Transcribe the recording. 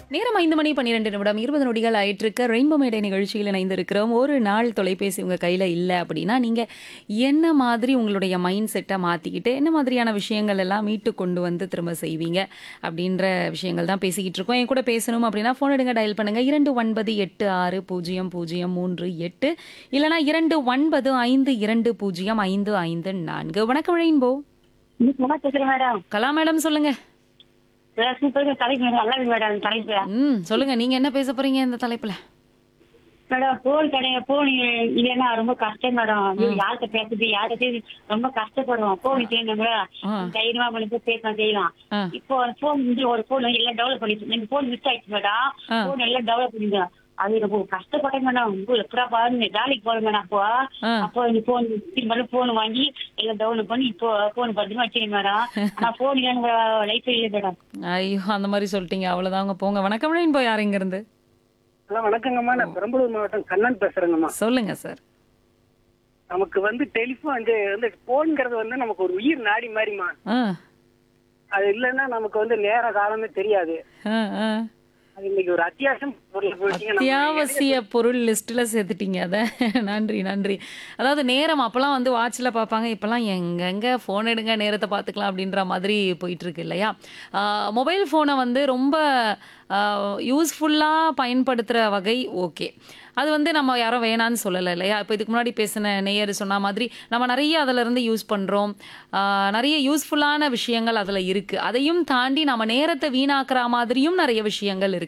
நேரம் ஐந்து மணி பன்னிரெண்டு நிமிடம் இருபது நொடிகள் ஆயிட்டிருக்க ரெயின்போ மேடை நிகழ்ச்சியில் இணைந்திருக்கிறோம் ஒரு நாள் தொலைபேசி உங்கள் கையில் இல்லை அப்படின்னா நீங்கள் என்ன மாதிரி உங்களுடைய மைண்ட் செட்டை மாற்றிக்கிட்டு என்ன மாதிரியான விஷயங்கள் எல்லாம் மீட்டு கொண்டு வந்து திரும்ப செய்வீங்க அப்படின்ற விஷயங்கள் தான் பேசிக்கிட்டு இருக்கோம் என் கூட பேசணும் அப்படின்னா ஃபோன் எடுங்க டயல் பண்ணுங்க இரண்டு ஒன்பது எட்டு ஆறு பூஜ்ஜியம் பூஜ்ஜியம் மூன்று எட்டு இல்லைனா இரண்டு ஒன்பது ஐந்து இரண்டு பூஜ்ஜியம் ஐந்து ஐந்து நான்கு வணக்கம் ரெயின்போ நல்லா பேசுறேன் மேடம் கலா மேடம் சொல்லுங்க சூப்பர் தலைப்பு மேடம் நல்லா இருக்கு மேடம் தலைப்பு ம் சொல்லுங்க நீங்க என்ன பேச போறீங்க இந்த தலைப்புல மேடம் போன் கிடையாது போன் இல்லைன்னா ரொம்ப கஷ்டம் மேடம் ஐயோ, யார்கிட்ட பேசுறது யார்கிட்ட பேசி ரொம்ப கஷ்டப்படுவோம் போன் செய்யணுங்களா ஆ. தைரியமா பண்ணி பேசலாம் செய்யலாம் ஆ. இப்போ போன் வந்து ஒரு போன் எல்லாம் டெவலப் பண்ணிட்டு இந்த போன் மிஸ் ஆயிடுச்சு மேடம் ஆ. போன் எல்லாம் டெவலப் பண்ணிட்டு அது ரொம்ப கஷ்டப்பட்டேன் மேடம் எப்படா பாருங்க வேலைக்கு போறேன் மேடம் அப்போ ஆ. அப்போ இந்த போன் திரும்ப போன் வாங்கி எல்லாம் டெவலப் பண்ணி இப்போ போன் பத்திரமா வச்சிருக்கேன் மேடம் ஆனா போன் இல்லைன்னு லைஃப் இல்லை மேடம் ஐயோ அந்த மாதிரி சொல்லிட்டீங்க அவ்வளவுதாங்க போங்க வணக்கம் ரெயின்போ யார் இங்க இருந்து ஹலோ வணக்கங்கம்மா நான் பெரம்பலூர் மாவட்டம் கண்ணன் பேசுறேங்கம்மா சொல்லுங்க சார் நமக்கு வந்து டெலிஃபோன் வந்து வந்து போன்ங்கிறது வந்து நமக்கு ஒரு உயிர் நாடி மாதிரிமா ஆ அது இல்லைன்னா நமக்கு வந்து நேர காலமே தெரியாது ஆ, ஆ. அது இன்னைக்கு ஒரு அத்தியாவசியம் பொருள் போயிட்டீங்க நம்ம அத்தியாவசிய பொருள் லிஸ்ட்ல சேர்த்துட்டீங்க அத நன்றி நன்றி அதாவது நேரம் அப்பெல்லாம் வந்து வாட்ச்ல பார்ப்பாங்க இப்பெல்லாம் எங்கெங்க ஃபோன் எடுங்க நேரத்தை பார்த்துக்கலாம் அப்படின்ற மாதிரி போயிட்டு இருக்கு இல்லையா மொபைல் ஃபோனை வந்து ரொம்ப யூஸ்ஃபுல்லாக பயன்படுத்துகிற வகை ஓகே அது வந்து நம்ம யாரும் வேணான்னு சொல்லலை இல்லையா இப்போ இதுக்கு முன்னாடி பேசின நேயர் சொன்ன மாதிரி நம்ம நிறைய அதில் இருந்து யூஸ் பண்ணுறோம் நிறைய யூஸ்ஃபுல்லான விஷயங்கள் அதில் இருக்குது அதையும் தாண்டி நம்ம நேரத்தை வீணாக்குற மாதிரியும் நிறைய விஷயங்கள் இருக்குது